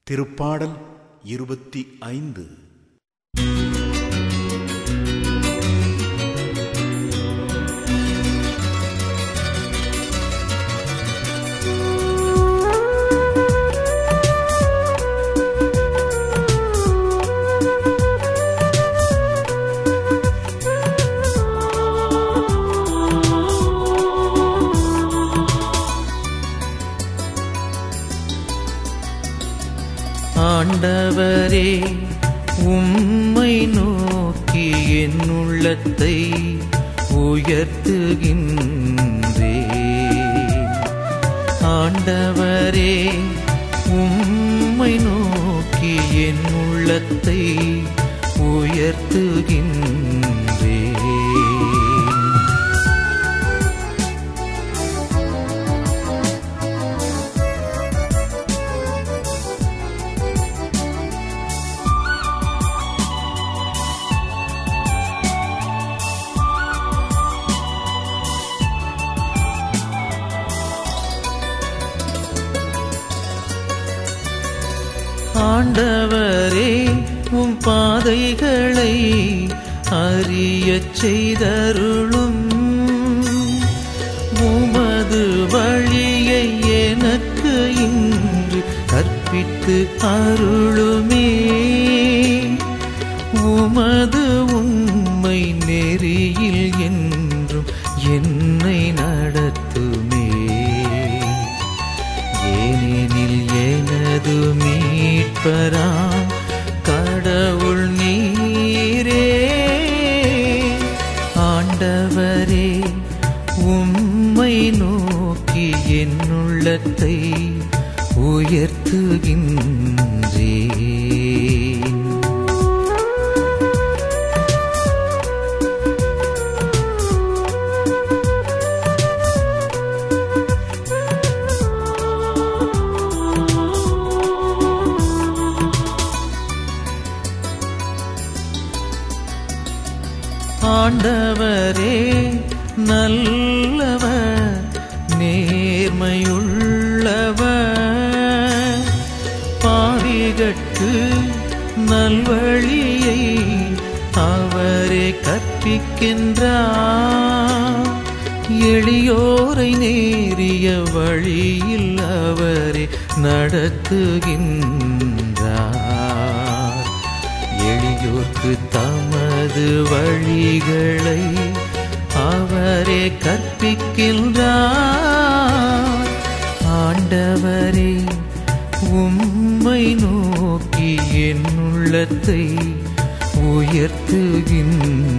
திருப்பாடல் இருபத்தி ஐந்து ஆண்டவரே உம்மை நோக்கி என் உள்ளத்தை உயர்த்துகின்றே ஆண்டவரே உம்மை நோக்கி என் உள்ளத்தை உயர்த்துகின்றே ஆண்டவரே உம் பாதைகளை அறியச் செய்தருளும் உமது வழியை எனக்கு இன்று கற்பித்து அருளுமே உமது உண்மை நெறியில் என்றும் என்னை நடத்துமே ஏனெனில் எனது மீட்பராம் கடவுள் நீரே ஆண்டவரே உம்மை நோக்கி என் உள்ளத்தை உயர்த்துகின்றே ஆண்டவரே நல்லவர் நேர்மையுள்ளவர் பாவிகட்கு நல்வழியை அவரே கற்பிக்கின்றார் எளியோரை நேரிய வழியில் அவரே நடத்துகின்றார் எளியோர்க்கு தமது வழிகளை அவரே கற்பிக்கின்றார் ஆண்டவரே உம்மை நோக்கி என் உள்ளத்தை உயர்த்துகின்ற